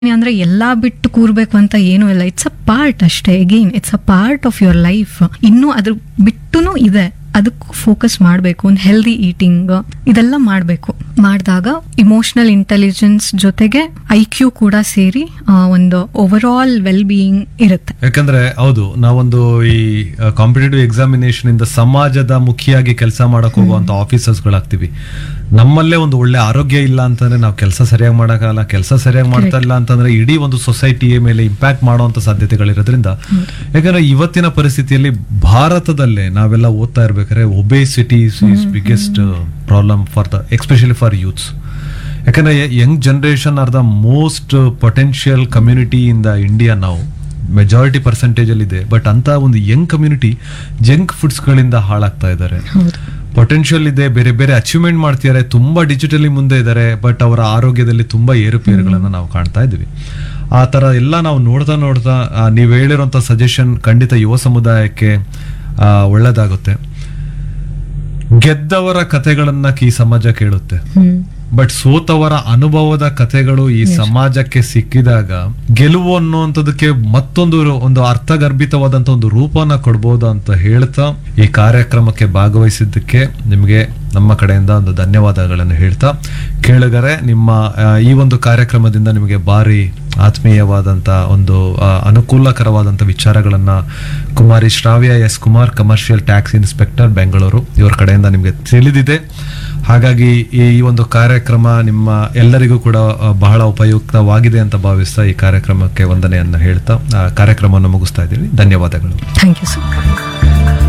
ಅಂದ್ರೆ ಎಲ್ಲಾ ಬಿಟ್ಟು ಕೂರ್ಬೇಕು ಅಂತ ಏನೂ ಇಲ್ಲ ಇಟ್ಸ್ ಅ ಪಾರ್ಟ್ ಅಷ್ಟೇ again it's a part of your life ಇನ್ನೂ ಅದ್ರ ಬಿಟ್ಟುನು ಇದೆ ಅದಕ್ಕೂ ಫೋಕಸ್ ಮಾಡಬೇಕು ಒಂದು ಹೆಲ್ದಿ ಈಟಿಂಗ್ ಇದೆಲ್ಲ ಮಾಡಬೇಕು ಮಾಡಿದಾಗ ಇಮೋಷನಲ್ ಇಂಟೆಲಿಜೆನ್ಸ್ ಜೊತೆಗೆ ಐ ಕ್ಯೂ ಕೂಡ ಸೇರಿ ಆ, ಒಂದು ಓವರ್ ಆಲ್ ವೆಲ್ ಬೀಯಿಂಗ್ ಇರುತ್ತೆ ಯಾಕಂದ್ರೆ ಹೌದು ನಾವೊಂದು ಈ ಕಾಂಪಿಟೇಟಿವ್ ಎಕ್ಸಾಮಿನೇಷನ್ ಇಂದ ಸಮಾಜದ ಮುಖಿಯಾಗಿ ಕೆಲಸ ಮಾಡಕ್ ಹೋಗುವಂತ ಆಫೀಸರ್ಸ್ ಗಳಾಗ್ತಿವಿ ನಮ್ಮಲ್ಲೇ ಒಂದು ಒಳ್ಳೆ ಆರೋಗ್ಯ ಇಲ್ಲ ಅಂತಂದ್ರೆ ನಾವು ಕೆಲಸ ಸರಿಯಾಗಿ ಮಾಡಕ್ಕಾಗಲ್ಲ ಕೆಲಸ ಸರಿಯಾಗಿ ಮಾಡ್ತಾ ಇಲ್ಲ ಅಂತಂದ್ರೆ ಇಡೀ ಒಂದು ಸೊಸೈಟಿಯ ಮೇಲೆ ಇಂಪ್ಯಾಕ್ಟ್ ಮಾಡುವಂತ ಸಾಧ್ಯತೆಗಳಿರೋದ್ರಿಂದ ಯಾಕಂದ್ರೆ ಇವತ್ತಿನ ಪರಿಸ್ಥಿತಿಯಲ್ಲಿ ಭಾರತದಲ್ಲೇ ನಾವೆಲ್ಲ ಓದ್ತಾ ಇರ್ಬೇಕಾದ್ರೆ obesity is biggest problem for the especially for youths ಯಾಕಂದ್ರೆ young generation are the most potential community in the India ನಾವು ಮೆಜಾರಿಟಿ ಪರ್ಸೆಂಟೇಜ್ ಅಲ್ಲಿ ಇದೆ ಬಟ್ ಅಂತ ಒಂದು ಯಂಗ್ ಕಮ್ಯುನಿಟಿ ಜಂಕ್ ಫುಡ್ಸ್ ಗಳಿಂದ ಹಾಳಾಗ್ತಾ ಇದ್ದಾರೆ ಹೌದು ಪೊಟೆನ್ಷಿಯಲ್ ಇದೆ ಬೇರೆ ಬೇರೆ ಅಚೀವ್ಮೆಂಟ್ ಮಾಡ್ತಿದ್ದಾರೆ ತುಂಬಾ ಡಿಜಿಟಲಿ ಮುಂದೆ ಇದ್ದಾರೆ ಬಟ್ ಅವರ ಆರೋಗ್ಯದಲ್ಲಿ ತುಂಬಾ ಏರುಪೇರುಗಳನ್ನ ನಾವು ಕಾಣ್ತಾ ಇದ್ದೀವಿ ಆ ತರ ಎಲ್ಲ ನಾವು ನೋಡ್ತಾ ನೋಡ್ತಾ ಆ, ನೀವು ಹೇಳಿರುವಂತ ಸಜೆಷನ್ ಖಂಡಿತ ಯುವ ಸಮುದಾಯಕ್ಕೆ ಆ, ಒಳ್ಳೇದಾಗುತ್ತೆ ಗೆದ್ದವರ ಕಥೆಗಳನ್ನ ಈ ಸಮಾಜ ಕೇಳುತ್ತೆ ಹ್ಮ್ ಬಟ್ ಸೋತವರ ಅನುಭವದ ಕಥೆಗಳು ಈ ಸಮಾಜಕ್ಕೆ ಸಿಕ್ಕಿದಾಗ ಗೆಲುವು ಅನ್ನುವಂಥದಕ್ಕೆ ಮತ್ತೊಂದು ರು- ಒಂದು ಅರ್ಥಗರ್ಭಿತವಾದಂತ ಒಂದು ರೂಪನ ಕೊಡ್ಬೋದು ಅಂತ ಹೇಳ್ತಾ ಈ ಕಾರ್ಯಕ್ರಮಕ್ಕೆ ಭಾಗವಹಿಸಿದ್ದಕ್ಕೆ ನಿಮಗೆ ನಮ್ಮ ಕಡೆಯಿಂದ ಒಂದು ಧನ್ಯವಾದಗಳನ್ನು ಹೇಳ್ತಾ ಕೇಳುಗರೆ ನಿಮ್ಮ ಆ, ಈ ಒಂದು ಕಾರ್ಯಕ್ರಮದಿಂದ ನಿಮಗೆ ಭಾರಿ ಆತ್ಮೀಯವಾದಂತ ಒಂದು ಆ, ಅನುಕೂಲಕರವಾದಂತ ವಿಚಾರಗಳನ್ನ Kumari Shravya S Kumar commercial tax inspector Bengaluru ಇವರ ಕಡೆಯಿಂದ ನಿಮಗೆ ತಿಳಿದಿದೆ ಹಾಗಾಗಿ ಈ ಈ ಒಂದು ಕಾರ್ಯಕ್ರಮ ನಿಮ್ಮ ಎಲ್ಲರಿಗೂ ಕೂಡ ಆ, ಬಹಳ ಉಪಯುಕ್ತವಾಗಿದೆ ಅಂತ ಭಾವಿಸ್ತಾ ಈ ಕಾರ್ಯಕ್ರಮಕ್ಕೆ ವಂದನೆಯನ್ನ ಹೇಳ್ತಾ ಆ, ಕಾರ್ಯಕ್ರಮವನ್ನು ಮುಗಿಸ್ತಾ ಇದ್ದೀವಿ ಧನ್ಯವಾದಗಳು ಥ್ಯಾಂಕ್ ಯು ಸರ್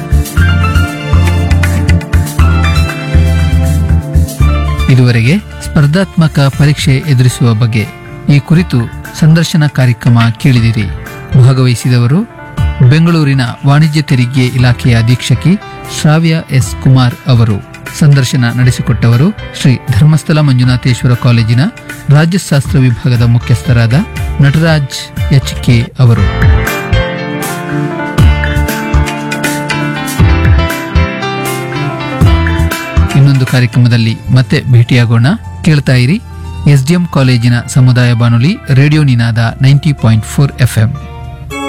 ಇದುವರೆಗೆ ಸ್ಪರ್ಧಾತ್ಮಕ ಪರೀಕ್ಷೆ ಎದುರಿಸುವ ಬಗ್ಗೆ ಈ ಕುರಿತು ಸಂದರ್ಶನ ಕಾರ್ಯಕ್ರಮ ಕೇಳಿದಿರಿ ಭಾಗವಹಿಸಿದವರು ಬೆಂಗಳೂರಿನ ವಾಣಿಜ್ಯ ತೆರಿಗೆ ಇಲಾಖೆಯ ಅಧೀಕ್ಷಕಿ ಶ್ರಾವ್ಯ ಎಸ್ ಕುಮಾರ್ ಅವರು ಸಂದರ್ಶನ ನಡೆಸಿಕೊಟ್ಟವರು ಶ್ರೀ ಧರ್ಮಸ್ಥಳ ಮಂಜುನಾಥೇಶ್ವರ ಕಾಲೇಜಿನ ರಾಜ್ಯಶಾಸ್ತ್ರ ವಿಭಾಗದ ಮುಖ್ಯಸ್ಥರಾದ ನಟರಾಜ್ ಎಚ್ ಕೆ ಅವರು ಇನ್ನೊಂದು ಕಾರ್ಯಕ್ರಮದಲ್ಲಿ ಮತ್ತೆ ಭೇಟಿಯಾಗೋಣ ಕೇಳ್ತಾ ಇರಿ ಎಸ್ಡಿಎಂ ಕಾಲೇಜಿನ ಸಮುದಾಯ ಬಾನುಲಿ radio Ninaada ninety point four FM